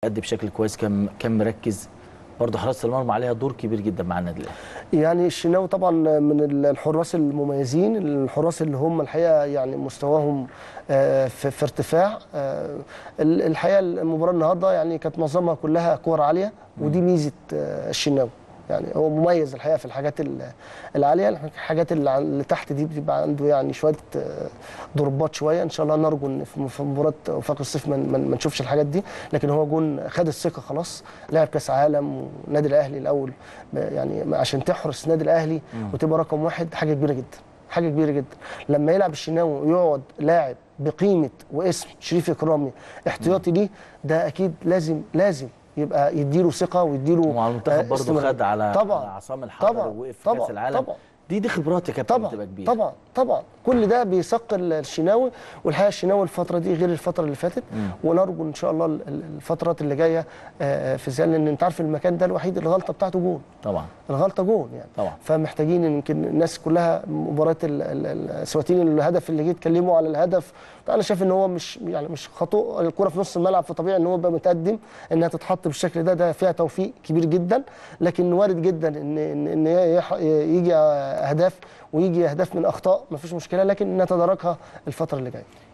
أدي بشكل كويس كان كان مركز برضه حراسه المرمى عليها دور كبير جدا مع النادي الاهلي يعني الشناوي طبعا من الحراس المميزين الحراس اللي هم الحقيقه يعني مستواهم آه، في, في ارتفاع آه، ال- الحقيقه المباراه النهارده يعني كانت معظمها كلها كور عاليه ودي ميزه آه، الشناوي يعني هو مميز الحقيقه في الحاجات ال- العاليه الحاجات اللي عن- اللي تحت دي بتبقى عنده يعني شويه آه، ضربات شويه ان شاء الله نرجو ان في في مباراه وفاق الصيف ما ما- ما نشوفش الحاجات دي لكن هو جون خد الثقه خلاص لعب كاس عالم والنادي الاهلي الاول ب- يعني عشان تحرس النادي الاهلي وتبقى رقم واحد حاجه كبيره جدا حاجه كبيره جدا لما يلعب الشناوي ويقعد لاعب بقيمه واسم شريف اكرامي احتياطي ليه ده اكيد لازم لازم يبقى يديله ثقه ويديله ومع آه، المنتخب برضه استمرار. خد على طبعا على عصام الحضري طبعا ووقف في طبعا كاس العالم طبعا دي دي خبرات يا كابتن طبعا بتبقى كبيره طبعا طبعا كل ده بيثقل الشناوي والحقيقه الشناوي الفتره دي غير الفتره اللي فاتت ونرجو ان شاء الله ال- ال- الفترات اللي جايه آه، في زيان لان انت عارف المكان ده الوحيد الغلطه بتاعته جون طبعا الغلطه جون يعني طبعا. فمحتاجين إن يمكن الناس كلها مباراه ال- ال- ال- السواتين الهدف اللي جه يتكلموا على الهدف انا شايف ان هو مش يعني مش خطوه الكره في نص الملعب فطبيعي ان هو يبقى متقدم انها تتحط بالشكل ده ده فيها توفيق كبير جدا لكن وارد جدا ان ان, إن يح- يجي اهداف ويجي اهداف من اخطاء ما فيش مشكله لكن نتداركها الفتره اللي جايه